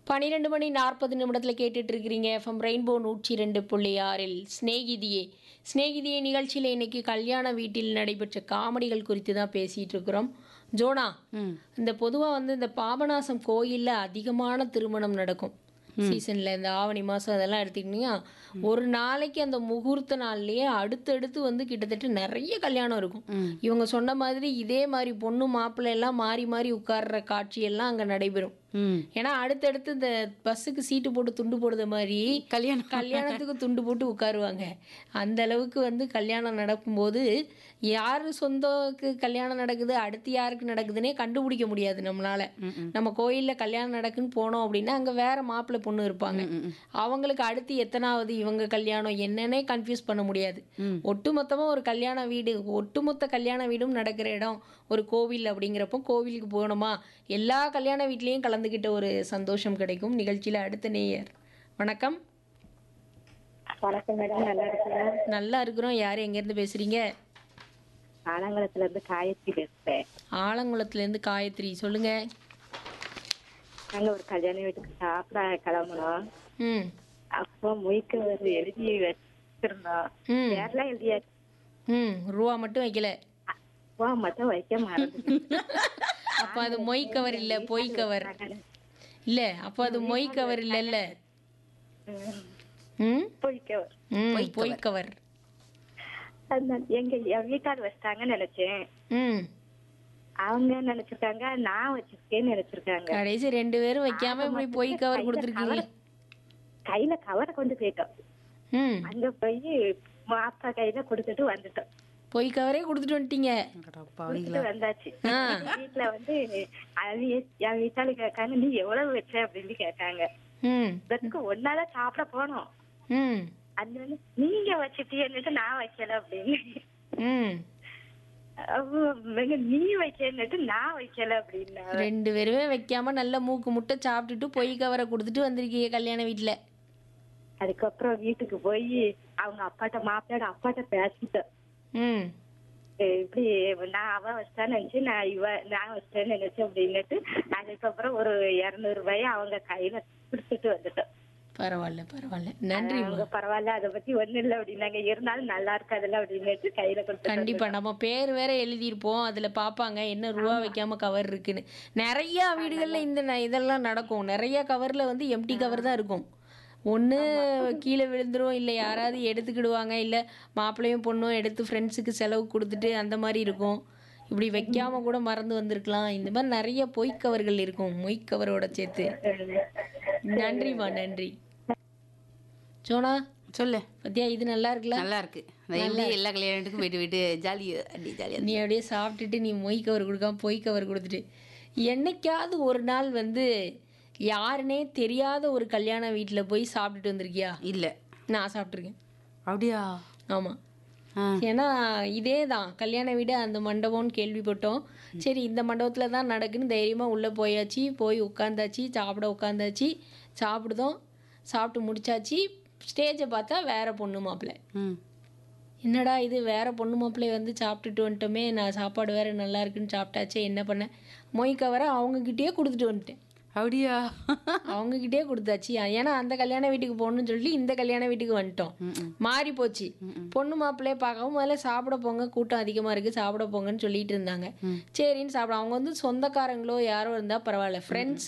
பன்னிரெண்டு மணி நாற்பது நிமிடத்தில் கேட்டுட்டு இருக்கிறீங்க எஃப்எம் ரெயின்போ நூற்றி ரெண்டு புள்ளி ஆறில் ஸ்நேகிதியே ஸ்நேகிதியே நிகழ்ச்சியில் இன்னைக்கு கல்யாண வீட்டில் நடைபெற்ற காமெடிகள் குறித்து தான் பேசிட்டு இருக்கிறோம் ஜோனா ம் இந்த பொதுவாக வந்து இந்த பாபநாசம் கோயிலில் அதிகமான திருமணம் நடக்கும் சீசனில் இந்த ஆவணி மாதம் அதெல்லாம் எடுத்துக்கிட்டீங்கன்னா ஒரு நாளைக்கு அந்த முகூர்த்த நாள்லயே அடுத்தடுத்து வந்து கிட்டத்தட்ட நிறைய கல்யாணம் இருக்கும் இவங்க சொன்ன மாதிரி இதே மாதிரி பொண்ணு மாப்பிள்ளை எல்லாம் மாறி மாறி உட்கார்ற காட்சியெல்லாம் அங்கே நடைபெறும் ம் ஏன்னா அடுத்தடுத்து இந்த பஸ்ஸுக்கு சீட்டு போட்டு துண்டு போடுற மாதிரி கல்யாணம் கல்யாணத்துக்கு துண்டு போட்டு உட்காருவாங்க அந்த அளவுக்கு வந்து கல்யாணம் நடக்கும்போது யார் சொந்தக்கு கல்யாணம் நடக்குது அடுத்து யாருக்கு நடக்குதுன்னே கண்டுபிடிக்க முடியாது நம்மளால நம்ம கோயில்ல கல்யாணம் நடக்குன்னு போனோம் அப்படின்னா அங்க வேற மாப்பிள்ளை பொண்ணு இருப்பாங்க அவங்களுக்கு அடுத்து எத்தனாவது இவங்க கல்யாணம் என்னன்னே கன்ஃபியூஸ் பண்ண முடியாது ஒட்டுமொத்தமா ஒரு கல்யாண வீடு ஒட்டுமொத்த கல்யாண வீடும் நடக்கிற இடம் ஒரு கோவில் அப்படிங்கிறப்போ கோவிலுக்கு போகணுமா எல்லா கல்யாண வீட்லேயும் கலந்துக்கிட்ட ஒரு சந்தோஷம் கிடைக்கும் நிகழ்ச்சியில் அடுத்த நேயர் வணக்கம் வணக்கம் மேடம் நல்லா இருக்கீங்களா நல்லா இருக்கிறோம் யார் எங்கேருந்து பேசுறீங்க ஆலங்குளத்துல இருந்து காயத்ரி பேசுறேன் ஆலங்குளத்துலேருந்து காயத்ரி சொல்லுங்க நாங்க ஒரு கல்யாண வீட்டுக்கு சாப்பிட கிளம்புனோம் ம் அப்போ மொய்க்கு ஒரு எழுதி வச்சிருந்தோம் ம் பேர்லாம் எழுதியாச்சு ம் ரூபா மட்டும் வைக்கல வா மட்டும் வைக்க மறந்து அப்போ அது மொய் கவர் இல்லை பொய் கவர் இல்லை அப்போ அது மொய் கவர் இல்லைல்ல ம் பொய்க்க ம் பொய் கவர் அதனால எங்க என் வீட்டார் வச்சிட்டாங்கன்னு நினைச்சேன் ம் அவங்க நினைச்சிருக்காங்க நான் வச்சிருக்கேன்னு நினைச்சிருக்காங்க கடைசி ரெண்டு பேரும் வைக்காம இப்படி பொய் கவர் கொடுத்துருக்கீங்க கையில கவரை கொண்டு போயிட்டோம் ம் அங்க போய் மாப்பா கையில கொடுத்துட்டு வந்துட்டோம் பொய் கவரே கொடுத்துட்டு வந்துட்டீங்க கொடுத்துட்டு வந்தாச்சு ஆ. வீட்டுல வந்து அவிய- என் வீட்டாளு கேட்காங்க நீ எவ்வளவு வச்ச அப்படின்னு கேட்டாங்க ம் இதற்கு ஒன்னாதான் சாப்பிட போனோம் ம் அதனால நீங்க வச்சிட்டீன்னுட்டு நான் வைக்கல அப்படின்னு ம் அவங்க நீ வைக்கன்னுட்டு நான் வைக்கல அப்படின்னா ரெண்டு பேருமே வைக்காம நல்ல மூக்கு முட்டை சாப்பிட்டுட்டு பொய் கவரை கொடுத்துட்டு வந்திருக்கீங்க கல்யாண வீட்டுல அதுக்கப்புறம் வீட்டுக்கு போய் அவங்க அப்பாட்ட மாப்பிள்ளையோட அப்பாட்ட பேசிட்டேன் ம் ஏய், இப்படி நான் அவ வச்சிட்டான்னு நினைச்சு நான் இவ நான் வச்சிட்டேன்னு நினைச்சேன் அப்படின்னுட்டு அதுக்கப்புறம் ஒரு இருநூறு ரூபாய அவங்க கையில கொடுத்துட்டு வந்துட்டோம் பரவாயில்ல பரவாயில்ல நன்றி அவங்க பரவாயில்ல அதை பத்தி ஒண்ணும் இல்ல அப்படின்னாங்க இருந்தாலும் நல்லா இருக்காதுல்ல அப்படின்னுட்டு கையில கொடுத்து கண்டிப்பா நம்ம பேர் வேற எழுதியிருப்போம் அதுல பாப்பாங்க என்ன ரூபா வைக்காம கவர் இருக்குன்னு நிறைய வீடுகள்ல இந்த ந- இதெல்லாம் நடக்கும் நிறைய கவர்ல வந்து எம்டி கவர் தான் இருக்கும் ஒன்று கீழே விழுந்துரும் இல்லை யாராவது எடுத்துக்கிடுவாங்க இல்லை மாப்பிள்ளையும் பொண்ணும் எடுத்து ஃப்ரெண்ட்ஸுக்கு செலவு கொடுத்துட்டு அந்த மாதிரி இருக்கும் இப்படி வைக்காம கூட மறந்து வந்திருக்கலாம் இந்த மாதிரி நிறைய பொய் கவர்கள் இருக்கும் மொய் கவரோட சேர்த்து நன்றிம்மா நன்றி சோனா சொல்லு பத்தியா இது நல்லா இருக்குல்ல நல்லா இருக்கு நான் எப்படி எல்லா கல்யாணத்துக்கும் போயிட்டு போயிட்டு ஜாலியா அப்படி ஜாலியா நீ அப்படியே சாப்பிட்டுட்டு நீ மொய் கவர் கொடுக்காம பொய் கவர் கொடுத்துட்டு என்னைக்காவது ஒரு நாள் வந்து யாருனே தெரியாத ஒரு கல்யாண வீட்டில் போய் சாப்பிட்டுட்டு வந்திருக்கியா இல்ல நான் சாப்பிட்ருக்கேன் அப்படியா ஆமாம் ஆ. ஏன்னா இதே தான் கல்யாண வீடு அந்த மண்டபம்னு கேள்விப்பட்டோம் சரி இந்த மண்டபத்தில் தான் நடக்குன்னு தைரியமாக உள்ளே போயாச்சு போய் உட்காந்தாச்சு சாப்பிட உட்காந்தாச்சு சாப்பிடுதோம் சாப்பிட்டு முடிச்சாச்சு ஸ்டேஜை பார்த்தா வேற பொண்ணு மாப்பிள்ளை ம் என்னடா இது வேற பொண்ணு மாப்பிள்ளை வந்து சாப்பிட்டுட்டு வந்துட்டோமே நான் சாப்பாடு வேற நல்லா இருக்குன்னு சாப்பிட்டாச்சே என்ன பண்ணேன் மொய் கவரை அவங்கக்கிட்டே கொடுத்துட்டு வந்துட்டேன் அப்படியா அவங்கக்கிட்டே கொடுத்தாச்சு ஏன்னா அந்த கல்யாண வீட்டுக்கு போகணும்னு சொல்லி இந்த கல்யாண வீட்டுக்கு வந்துட்டோம் மாறி போச்சு பொண்ணு மாப்பிள்ளைய பார்க்கவும் முதல்ல சாப்பிட போங்க கூட்டம் அதிகமாக இருக்குது சாப்பிட போங்கன்னு சொல்லிட்டு இருந்தாங்க சரின்னு சாப்பிட அவங்க வந்து சொந்தக்காரங்களோ யாரோ இருந்தால் பரவாயில்ல ஃப்ரெண்ட்ஸ்